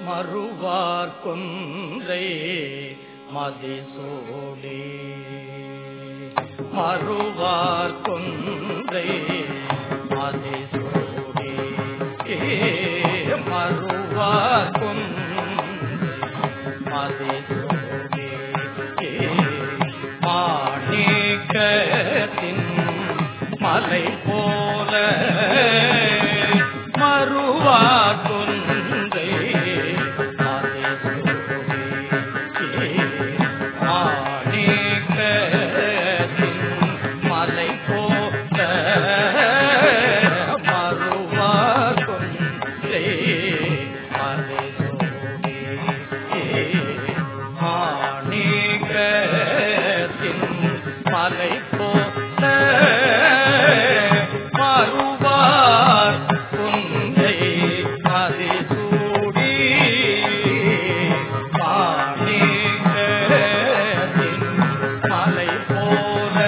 மறுவார் கொன்றை மதிசூடி மறுவார் கொன்றை மதிசூடி மறுவார் கொன்றை மதிசூடி மாணிக்கத்தின் மலை போல மறுவா கொன்றை மதிசூடி மாணிக்கத்தின் மலை போல மறுவா கொன்றை மதிசூடி மாணிக்கத்தின் மலை போல மறுவார் குன்றை மதிசூடி மாணிக்கத்தின் மலை போல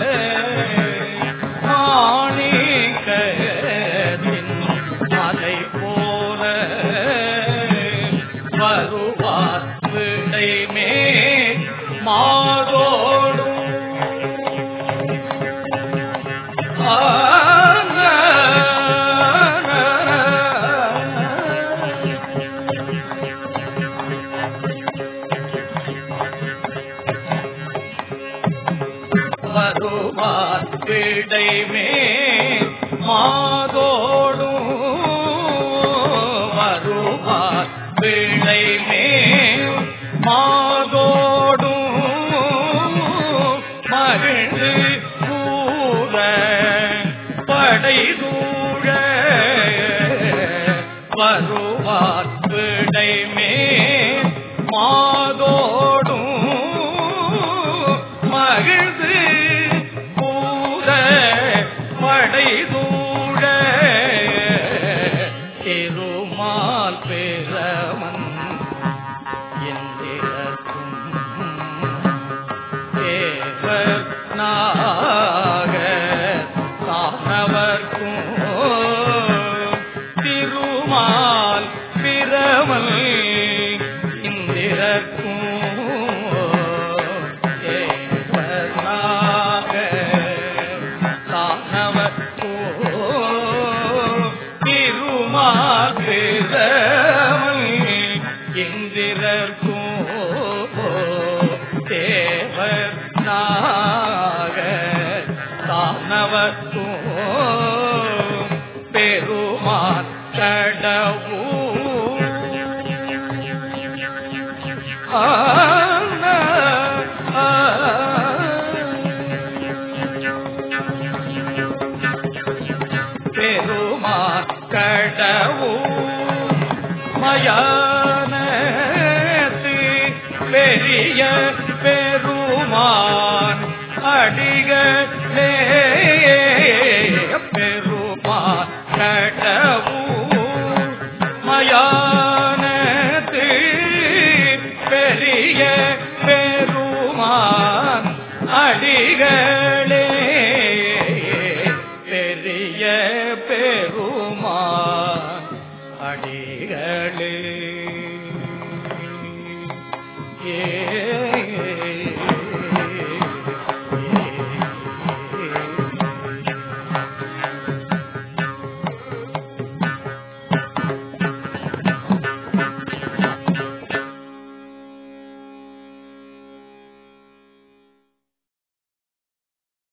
மாணிக்கத்தின் மலை போல வருவார் விடை மேல் மாதோடும் வருவார் விடை மேல் மாதோடும் வருவார் விடை மேல் மாதோடும் மகிழ்ந்து கூற படை தூழ வருவார் விடை மேல் மாதோடும் மகிழ்ந்து கூற படை தூழ திருமால் பெறமன் எந்திரக்கும் தேவர் நாக சானவர்க்கும் திருமால் பிரமல் இந்திரக்கும் தேவர் நாக சானவர்க்கும் திருமால் பிரமல் இந்திரர்க்கும் தேவர் நாக தானவர்க்கும் பெருமான் கடவு பெருமான் கடவு மயானத்து பெரிய பெருமான் அடிகளே பெருமான் கடவு மயானத்து பெரிய பெருமான் அடிகளே